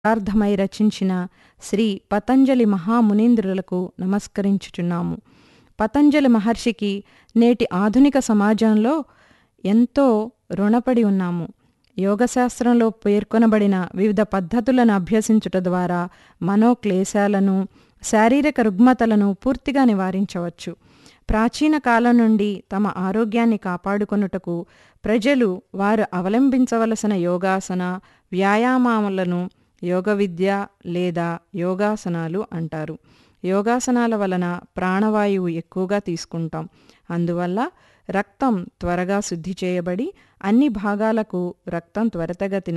ప్రార్థమై రచించిన శ్రీ పతంజలి మహామునీంద్రులకు నమస్కరించుచున్నాము పతంజలి మహర్షికి నేటి ఆధునిక సమాజంలో ఎంతో రుణపడి ఉన్నాము యోగశాస్త్రంలో పేర్కొనబడిన వివిధ పద్ధతులను అభ్యసించుట ద్వారా మనోక్లేశాలను శారీరక రుగ్మతలను పూర్తిగా నివారించవచ్చు ప్రాచీన కాలం నుండి తమ ఆరోగ్యాన్ని కాపాడుకొనుటకు ప్రజలు వారు అవలంబించవలసిన యోగాసన వ్యాయామాలను యోగ విద్య లేదా యోగాసనాలు అంటారు యోగాసనాల వలన ప్రాణవాయువు ఎక్కువగా తీసుకుంటాం అందువల్ల రక్తం త్వరగా శుద్ధి చేయబడి అన్ని భాగాలకు రక్తం త్వరితగతిన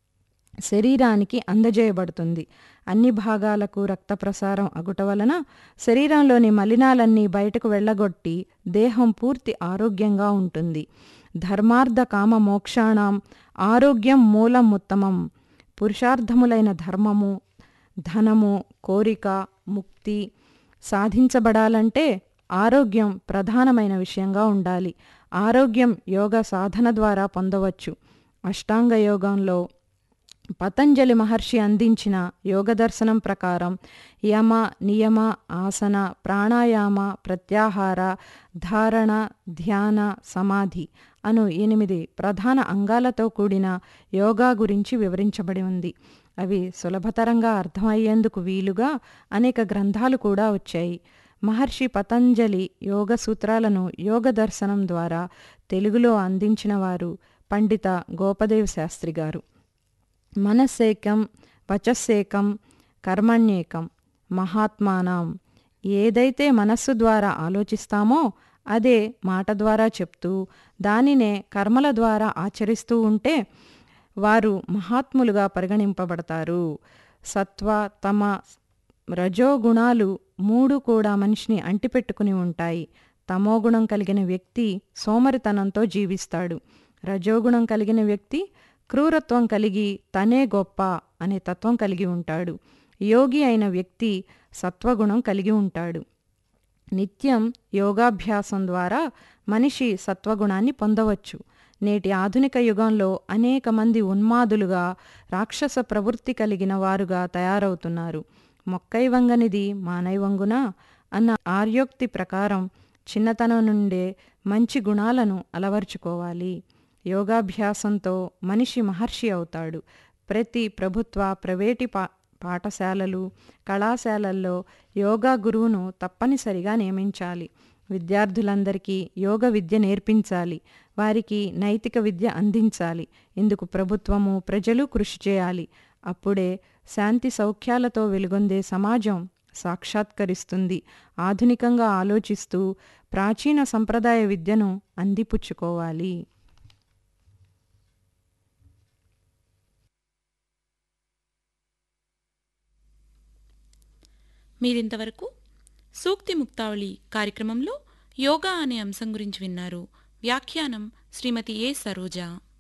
శరీరానికి అందజేయబడుతుంది అన్ని భాగాలకు రక్త ప్రసారం అగుట వలన శరీరంలోని మలినాలన్నీ బయటకు వెళ్ళగొట్టి దేహం పూర్తి ఆరోగ్యంగా ఉంటుంది ధర్మార్థ కామ మోక్షాణం ఆరోగ్యం మూలం ఉత్తమం పురుషార్థములైన ధర్మము ధనము కోరిక ముక్తి సాధించబడాలంటే ఆరోగ్యం ప్రధానమైన విషయంగా ఉండాలి ఆరోగ్యం యోగ సాధన ద్వారా పొందవచ్చు అష్టాంగ యోగంలో పతంజలి మహర్షి అందించిన యోగ దర్శనం ప్రకారం యమ నియమ ఆసన ప్రాణాయామ ప్రత్యాహార ధారణ ధ్యాన సమాధి అను ఎనిమిది ప్రధాన అంగాలతో కూడిన యోగా గురించి వివరించబడి ఉంది అవి సులభతరంగా అర్థమయ్యేందుకు వీలుగా అనేక గ్రంథాలు కూడా వచ్చాయి మహర్షి పతంజలి యోగ సూత్రాలను యోగ దర్శనం ద్వారా తెలుగులో అందించిన వారు పండిత గోపదేవ్ శాస్త్రి గారు మనస్సేకం వచస్సేకం కర్మణ్యేకం మహాత్మానం ఏదైతే మనస్సు ద్వారా ఆలోచిస్తామో అదే మాట ద్వారా చెప్తూ దానినే కర్మల ద్వారా ఆచరిస్తూ ఉంటే వారు మహాత్ములుగా పరిగణింపబడతారు సత్వ తమ రజోగుణాలు మూడు కూడా మనిషిని అంటిపెట్టుకుని ఉంటాయి తమోగుణం కలిగిన వ్యక్తి సోమరితనంతో జీవిస్తాడు రజోగుణం కలిగిన వ్యక్తి క్రూరత్వం కలిగి తనే గొప్ప అనే తత్వం కలిగి ఉంటాడు యోగి అయిన వ్యక్తి సత్వగుణం కలిగి ఉంటాడు నిత్యం యోగాభ్యాసం ద్వారా మనిషి సత్వగుణాన్ని పొందవచ్చు నేటి ఆధునిక యుగంలో అనేక మంది ఉన్మాదులుగా రాక్షస ప్రవృత్తి కలిగిన వారుగా తయారవుతున్నారు మొక్కై వంగనిది మానై వంగున అన్న ఆర్యోక్తి ప్రకారం చిన్నతనం నుండే మంచి గుణాలను అలవర్చుకోవాలి యోగాభ్యాసంతో మనిషి మహర్షి అవుతాడు ప్రతి ప్రభుత్వ ప్రైవేటి పా పాఠశాలలు కళాశాలల్లో యోగా గురువును తప్పనిసరిగా నియమించాలి విద్యార్థులందరికీ యోగ విద్య నేర్పించాలి వారికి నైతిక విద్య అందించాలి ఇందుకు ప్రభుత్వము ప్రజలు కృషి చేయాలి అప్పుడే శాంతి సౌఖ్యాలతో వెలుగొందే సమాజం సాక్షాత్కరిస్తుంది ఆధునికంగా ఆలోచిస్తూ ప్రాచీన సంప్రదాయ విద్యను అందిపుచ్చుకోవాలి మీరింతవరకు సూక్తి ముక్తావళి కార్యక్రమంలో యోగా అనే అంశం గురించి విన్నారు వ్యాఖ్యానం శ్రీమతి ఏ సరోజ